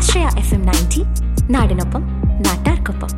ആശ്രയ F M ninety നാടിനൊപ്പം നാട്ടാർക്കൊപ്പം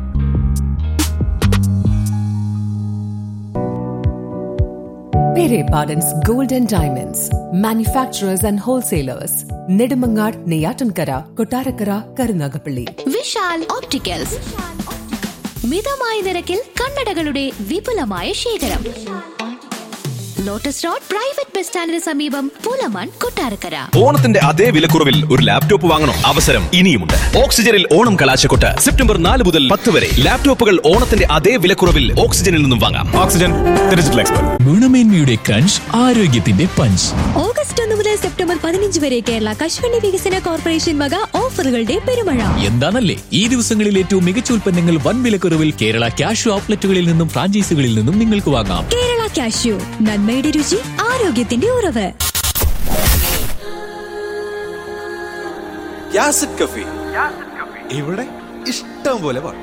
Pere Pardon's Gold and Diamonds, manufacturers and wholesalers, Nedumangad, Neyatankara, Kotarakara, Karunagapalli. Vishal opticals മിതമായ നിരക്കിൽ കണ്ണടകളുടെ വിപുലമായ ശേഖരം ലോട്ടസ് റോഡ് പ്രൈവറ്റ് ബസ് സ്റ്റാൻഡിന് സമീപം പൂലമാൻ കൊട്ടാരക്കര ഓണത്തിന്റെ അതേ വിലക്കുറവിൽ ഒരു ലാപ്ടോപ്പ് വാങ്ങണം അവസരം ഇനിയുമുണ്ട് ഓക്സിജനിൽ ഓണം കലാശക്കൊട്ട് സെപ്റ്റംബർ നാല് മുതൽ പത്ത് വരെ ലാപ്ടോപ്പുകൾ ഓണത്തിന്റെ അതേ വിലക്കുറവിൽ ഓക്സിജനിൽ നിന്നും വാങ്ങാം ഓക്സിജൻ ഡിജിറ്റൽ എക്സ്പെർട്ട് ഗുണമേന്മയുടെ കഞ്ച് ആരോഗ്യത്തിന്റെ പഞ്ച് ഓഗസ്റ്റ് ഒന്ന് മുതൽ സെപ്റ്റംബർ പതിനഞ്ച് വരെ കേരള കശുവണ്ടി വികസന കോർപ്പറേഷൻ വക ഓഫറുകളുടെ പെരുമഴ എന്താണല്ലേ ഈ ദിവസങ്ങളിൽ ഏറ്റവും മികച്ച ഉൽപ്പന്നങ്ങൾ വൻ വിലക്കുറവിൽ കേരള ക്യാഷ് ഔട്ട്ലെറ്റുകളിൽ നിന്നും ഫ്രാഞ്ചൈസികളിൽ നിന്നും നിങ്ങൾക്ക് വാങ്ങാം കേരള കാഷ്യൂ നന്മയുടെ രുചി ആരോഗ്യത്തിന്റെ ഉറവ് യാസിഡ് കഫി ഇവിടെ ഇഷ്ടം പോലെ പാട്ട്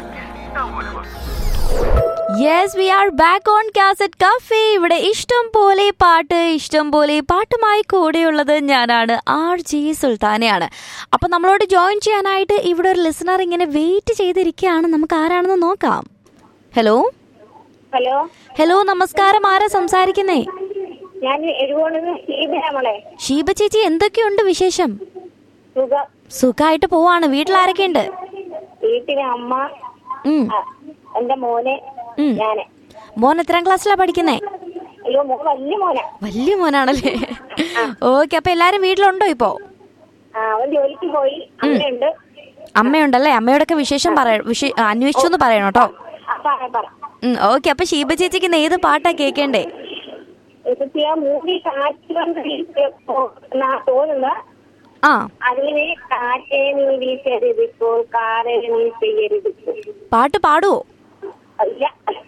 yes we are back on cassette cafe ഇവിടെ ഇഷ്ടം പോലെ പാട്ട് ഇഷ്ടം പോലെ പാട്ടുമായി കൂടെയുള്ളത് ഞാനാണ് ആർ ജി സുൽത്താനയാണ് അപ്പൊ നമ്മളോട് ജോയിൻ ചെയ്യാനായിട്ട് ഇവിടെ ഒരു ലിസണർ ഇങ്ങനെ വെയിറ്റ് ചെയ്തിരിക്കുകയാണ് നമുക്ക് ആരാണെന്ന് നോക്കാം ഹലോ ഹലോ ഹലോ നമസ്കാരം ആരാ സംസാരിക്കുന്നേ ഞാൻ എഴുകോണെന്ന് ഷീബയാമളെ ഷീബ ചേച്ചി എന്തൊക്കെയുണ്ട് വിശേഷം സുഖം സുഖമായിട്ട് പോവാണ് വീട്ടിൽ ആരൊക്കെയുണ്ട് വീട്ടിലെ അമ്മ ഉം. ആ, എന്റെ മോനെ ഉം. ഞാന് മോൻ എത്രാം ക്ലാസ്സിലാ പഠിക്കുന്നേ അയ്യോ മോൻ വലിയ മോനാ വലിയ മോനാണല്ലേ ഓക്കെ അപ്പൊ എല്ലാരും വീട്ടിലുണ്ടോ ഇപ്പോ ആ, അവൻ ജോലിക്ക് പോയി അമ്മയുണ്ട് അമ്മയുണ്ടല്ലേ അമ്മയോടൊക്കെ വിശേഷം പറയ വിശേ അന്വേഷിച്ചു എന്ന് പറയണം കേട്ടോ ആ, പറ പറ ഓക്കെ അപ്പൊ ഷീബ ചേച്ചിക്ക് ഇന്ന് ഏത് പാട്ടാ കേക്കണ്ടേ ചേച്ചി ആ മൂവി കാറ്റ് കൊണ്ട് വീശ് എന്നാ തോന്നുന്നത് ആ അതിന് കാറ്റേ നീ വീശരുതിപ്പോൾ കാറേ നീ ചെയ്യരുതിപ്പോൾ പാട്ട് പാടുവോ അല്ല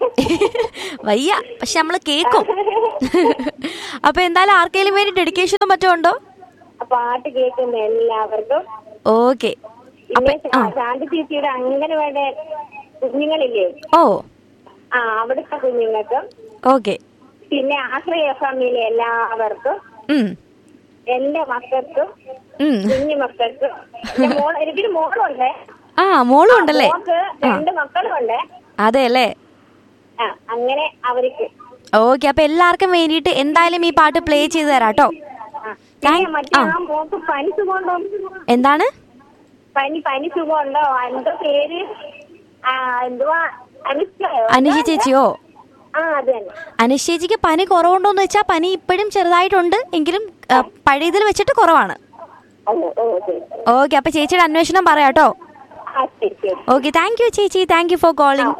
വയ്യ പക്ഷെ നമ്മള് കേക്കും അപ്പൊ എന്തായാലും ആർക്കെങ്കിലും വേണ്ടി ഡെഡിക്കേഷനും മറ്റോ ഉണ്ടോ ആ പാട്ട് കേൾക്കുന്ന എല്ലാവർക്കും ഓക്കെ അപ്പൊ പിന്നെ ആ ശാ- ശാന്തി ചേച്ചിയുടെ അംഗനവാടി കുഞ്ഞുങ്ങളില്ലേ ഓ ആ അവിടുത്തെ കുഞ്ഞുങ്ങൾക്കും ഓക്കെ പിന്നെ ആശ്രയ ഫാമിലി എല്ലാവർക്കും ഉം എന്റെ മക്കൾക്കും ഉം കുഞ്ഞു മക്കൾക്കും എന്റെ മോൾ എനിക്കൊരു മോളുണ്ട് ആ മോളും ഉണ്ടല്ലേ മോൾക്ക് രണ്ട് മക്കളുമുണ്ട് അതെ അല്ലേ ആ അങ്ങനെ അവർക്ക് ഓക്കെ അപ്പൊ എല്ലാവർക്കും വേണ്ടിയിട്ട് എന്തായാലും ഈ പാട്ട് പ്ലേ ചെയ്ത് തരാം കേട്ടോ ആ. പിന്നെ Thank- മറ്റേ ആ. ആ മോക്ക് പനി സുഖമുണ്ടോ എന്താണ് പനി പനി സുഖമുണ്ടോ എന്തോ പേര് ആ എന്തുവാ അനുഷ്കയോ അനുജ ചേച്ചിയോ ആ അത് തന്നെ അനുഷ് ചേച്ചിക്ക് പനി കുറവുണ്ടോന്ന് വെച്ചാൽ പനി ഇപ്പോഴും ചെറുതായിട്ടുണ്ട് എങ്കിലും ആ, പഴയതിൽ വെച്ചിട്ട് കുറവാണ് ഓ ഓ ശരി ഓക്കെ അപ്പൊ ചേച്ചിയുടെ അന്വേഷണം പറയാട്ടോ ആ ശരി ശരി ഓക്കെ താങ്ക് യു ചേച്ചി താങ്ക് യു ഫോർ കോളിംഗ്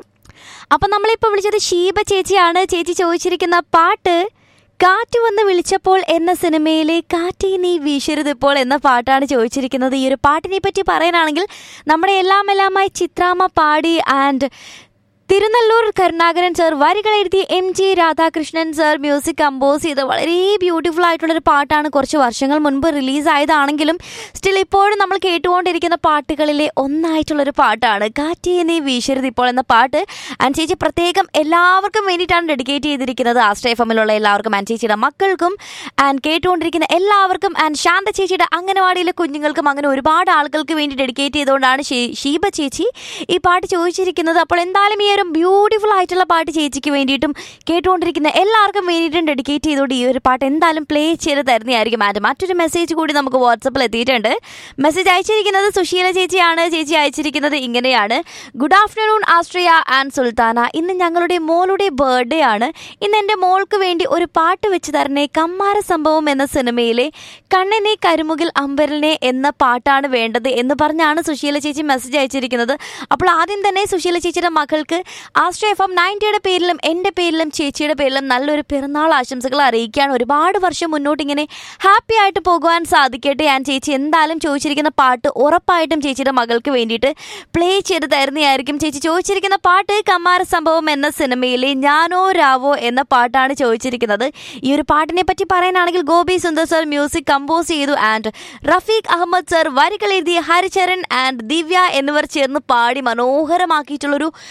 അപ്പൊ നമ്മളിപ്പോ വിളിച്ചത് ഷീബ ചേച്ചിയാണ് ചേച്ചി ചോദിച്ചിരിക്കുന്ന പാട്ട് കാറ്റ് വന്ന് വിളിച്ചപ്പോൾ എന്ന സിനിമയിലെ കാറ്റേ നീ വീശരുതിപ്പോൾ എന്ന പാട്ടാണ് ചോദിച്ചിരിക്കുന്നത് ഈ ഒരു പാട്ടിനെ പറ്റി പറയാനാണെങ്കിൽ നമ്മുടെ എല്ലാം എല്ലാമായി ചിത്രാമ്മ പാടി ആൻഡ് തിരുനെല്ലൂർ കരുണാകരൻ സർ വരികൾ എഴുതി M G Radhakrishnan sir music compose ചെയ്ത വളരെ ബ്യൂട്ടിഫുൾ ആയിട്ടുള്ളൊരു പാട്ടാണ് കുറച്ച് വർഷങ്ങൾ മുൻപ് റിലീസായതാണെങ്കിലും സ്റ്റിൽ ഇപ്പോഴും നമ്മൾ കേട്ടുകൊണ്ടിരിക്കുന്ന പാട്ടുകളിലെ ഒന്നായിട്ടുള്ളൊരു പാട്ടാണ് കാറ്റേ നീ വീശരുത് ഇപ്പോൾ എന്ന പാട്ട് ആൻഡ് ചേച്ചി പ്രത്യേകം എല്ലാവർക്കും വേണ്ടിയിട്ടാണ് ഡെഡിക്കേറ്റ് ചെയ്തിരിക്കുന്നത് ആശ്രയ ഫമിലുള്ള എല്ലാവർക്കും ആൻഡ് ചേച്ചിയുടെ മക്കൾക്കും ആൻഡ് കേട്ടുകൊണ്ടിരിക്കുന്ന എല്ലാവർക്കും ആൻഡ് ശാന്ത ചേച്ചിയുടെ അംഗനവാടിയിലെ കുഞ്ഞുങ്ങൾക്കും അങ്ങനെ ഒരുപാട് ആളുകൾക്ക് വേണ്ടി ഡെഡിക്കേറ്റ് ചെയ്തുകൊണ്ടാണ് ഷീ- ഷീബ ചേച്ചി ഈ പാട്ട് ചോദിച്ചിരിക്കുന്നത് അപ്പോൾ എന്തായാലും ഈ ഒരു ബ്യൂട്ടിഫുൾ ആയിട്ടുള്ള പാട്ട് ചേച്ചിക്ക് വേണ്ടിയിട്ടും കേട്ടുകൊണ്ടിരിക്കുന്ന എല്ലാവർക്കും വേണ്ടിയിട്ടും ഡെഡിക്കേറ്റ് ചെയ്തുകൊണ്ട് ഈ ഒരു പാട്ട് എന്തായാലും പ്ലേ ചെയ്ത് തരുന്നതായിരിക്കും ആൻഡ് മറ്റൊരു മെസ്സേജ് കൂടി നമുക്ക് വാട്സപ്പിൽ എത്തിയിട്ടുണ്ട് മെസ്സേജ് അയച്ചിരിക്കുന്നത് സുശീല ചേച്ചിയാണ് ചേച്ചി അയച്ചിരിക്കുന്നത് ഇങ്ങനെയാണ് good afternoon Astriya and Sultana ഇന്ന് ഞങ്ങളുടെ മോളുടെ ബർത്ത്ഡേ ആണ് ഇന്ന് എൻ്റെ മോൾക്ക് വേണ്ടി ഒരു പാട്ട് വെച്ച് തരണേ കമ്മാര സംഭവം എന്ന സിനിമയിലെ കണ്ണനെ കരുമുകിൽ അമ്പരനെ എന്ന പാട്ടാണ് വേണ്ടത് എന്ന് പറഞ്ഞാണ് സുശീല ചേച്ചി മെസ്സേജ് അയച്ചിരിക്കുന്നത് അപ്പോൾ ആദ്യം തന്നെ സുശീല ചേച്ചിയുടെ മകൾക്ക് ആസ്ട്രേ എഫ് എം നയൻറ്റിയുടെ പേരിലും എൻ്റെ പേരിലും ചേച്ചിയുടെ പേരിലും നല്ലൊരു പിറന്നാൾ ആശംസകൾ അറിയിക്കുകയാണ് ഒരുപാട് വർഷം മുന്നോട്ട് ഇങ്ങനെ ഹാപ്പി ആയിട്ട് പോകുവാൻ സാധിക്കട്ടെ ഞാൻ ചേച്ചി എന്തായാലും ചോദിച്ചിരിക്കുന്ന പാട്ട് ഉറപ്പായിട്ടും ചേച്ചിയുടെ മകൾക്ക് വേണ്ടിയിട്ട് പ്ലേ ചെയ്ത് തരുന്നതായിരിക്കും ചേച്ചി ചോദിച്ചിരിക്കുന്ന പാട്ട് കമ്മാര സംഭവം എന്ന സിനിമയിലെ ഞാനോ രാവോ എന്ന പാട്ടാണ് ചോദിച്ചിരിക്കുന്നത് ഈ ഒരു പാട്ടിനെ പറ്റി പറയാനാണെങ്കിൽ Gopi Sundar sir music compose ചെയ്തു ആൻഡ് റഫീഖ് അഹമ്മദ് സർ വരികൾ എഴുതിയ ഹരിചരൺ ആൻഡ് ദിവ്യ എന്നിവർ ചേർന്ന് പാടി മനോഹരമാക്കിയിട്ടുള്ളൊരു ഫീൽ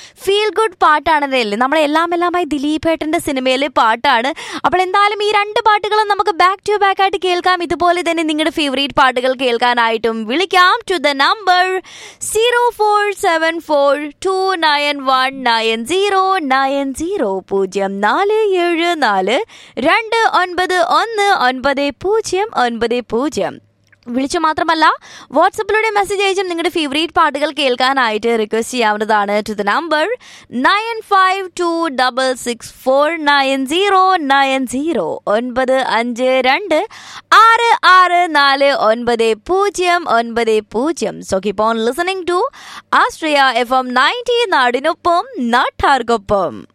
ഫീൽ ഗുഡ് പാട്ടാണല്ലേ നമ്മുടെ എല്ലാം എല്ലാമായി ദിലീപ് ഏട്ടന്റെ സിനിമയിലെ പാട്ടാണ് അപ്പോൾ എന്തായാലും ഈ രണ്ട് പാട്ടുകളും നമുക്ക് ബാക്ക് ടു ബാക്ക് ആയിട്ട് കേൾക്കാം ഇതുപോലെ തന്നെ നിങ്ങളുടെ ഫേവറേറ്റ് പാട്ടുകൾ കേൾക്കാനായിട്ടും വിളിക്കാം to the number zero four seven four two nine one nine zero nine zero പൂജ്യം നാല് ഏഴ് നാല് രണ്ട് ഒൻപത് ഒന്ന് ഒൻപത് പൂജ്യം ഒൻപത് പൂജ്യം വിളിച്ചു മാത്രമല്ല വാട്സപ്പിലൂടെ മെസ്സേജ് അയച്ചും നിങ്ങളുടെ ഫേവറേറ്റ് പാട്ടുകൾ കേൾക്കാനായിട്ട് റിക്വസ്റ്റ് ചെയ്യാവുന്നതാണ് to the number nine five two double six four nine zero nine zero ഒൻപത് അഞ്ച് രണ്ട് ആറ് ആറ് നാല് ഒൻപത് പൂജ്യം ഒൻപത് പൂജ്യം so keep on listening to Astriya F M ninety നാടിനൊപ്പം നാട്ടാർക്കൊപ്പം